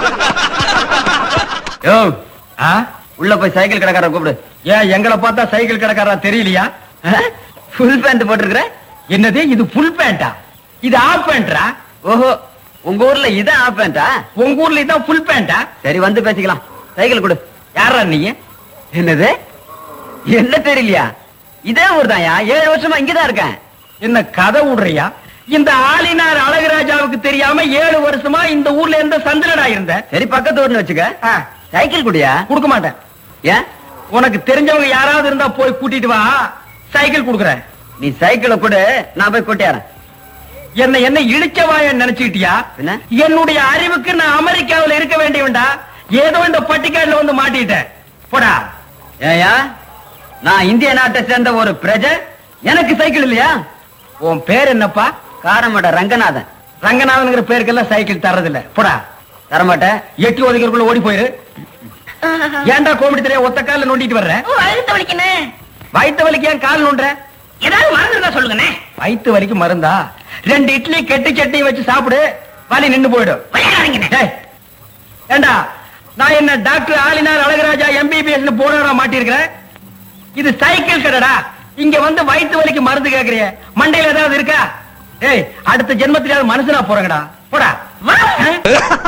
யோ ஆ? உள்ள போய் சைக்கிள் கடைக்காரன் கூப்பிடு ஏன் எங்களை பார்த்தா சைக்கிள் கடைக்காரா தெரியலையா ஃபுல் பேண்ட் போட்டிருக்கிற என்னது இது ஃபுல் பேண்டா இது ஆஃப் பேண்டா ஓஹோ உங்க ஊர்ல இதான் ஆஃப் பேண்டா உங்க ஊர்ல இதான் ஃபுல் பேண்டா சரி வந்து பேசிக்கலாம் சைக்கிள் கொடு யாரா நீ என்னது என்ன தெரியலையா இதே ஊர் தான்யா ஏழு வருஷமா இங்கதான் இருக்கேன் என்ன கதை விடுறியா இந்த ஆளினார் அழகுராஜாவுக்கு தெரியாம ஏழு வருஷமா இந்த ஊர்ல எந்த சந்திரடா இருந்த சரி பக்கத்து ஊர்னு வச்சுக்க ஆ, சைக்கிள் குடியா கொடுக்க மாட்டேன் ஏன் உனக்கு தெரிஞ்சவங்க யாராவது இருந்தா போய் கூட்டிட்டு வா சைக்கிள் கொடுக்குறேன் நீ சைக்கிளை கொடு நான் போய் கூட்டியாரன் என்ன என்ன இழிச்சவாய நினைச்சுக்கிட்டியா என்ன? என்னுடைய அறிவுக்கு நான் அமெரிக்காவுல இருக்க வேண்டியவன்டா ஏதோ இந்த பட்டிக்காடுல வந்து மாட்டிட்டேன் போடா ஏயா நான் இந்திய நாட்டை சேர்ந்த ஒரு பிரஜை எனக்கு சைக்கிள் இல்லையா உன் பேர் என்னப்பா காரமட ரங்கநாதன் ரங்கநாதனுங்கிற பேருக்கெல்லாம் சைக்கிள் தர்றதில்ல போடா தரமாட்டேன் எட்டி ஒதுக்கிறதுக்குள்ள ஓடி போயிரு ஏன்டா கோமடி தெரியா ஒத்த கால்ல நோண்டிட்டு வர்ற அழுத்த வலிக்கண்ணே வயித்து வலிக்கு ஏன் கால் நோண்டுற ஏதாவது மருந்து இருந்தா சொல்லுங்கண்ணே வயித்து வலிக்கு மருந்தா ரெண்டு இட்லி கெட்டி சட்னி வச்சு சாப்பிடு வலி நின்னு போயிடும் விளையாடுறீங்கண்ணே டேய், ஏண்டா நான் என்ன டாக்டர் ஆலினார் அழகராஜா எம்பிபிஎஸ் போனவரா மாட்டிருக்கிறேன் இது சைக்கிள் கடைடா இங்க வந்து வயித்து வலிக்கு மருந்து கேக்குறிய மண்டையில ஏதாவது இருக்கா ஏய் அடுத்த ஜென்மத்திலாவது மனுஷனா போறங்கடா போடா வா. ஆ?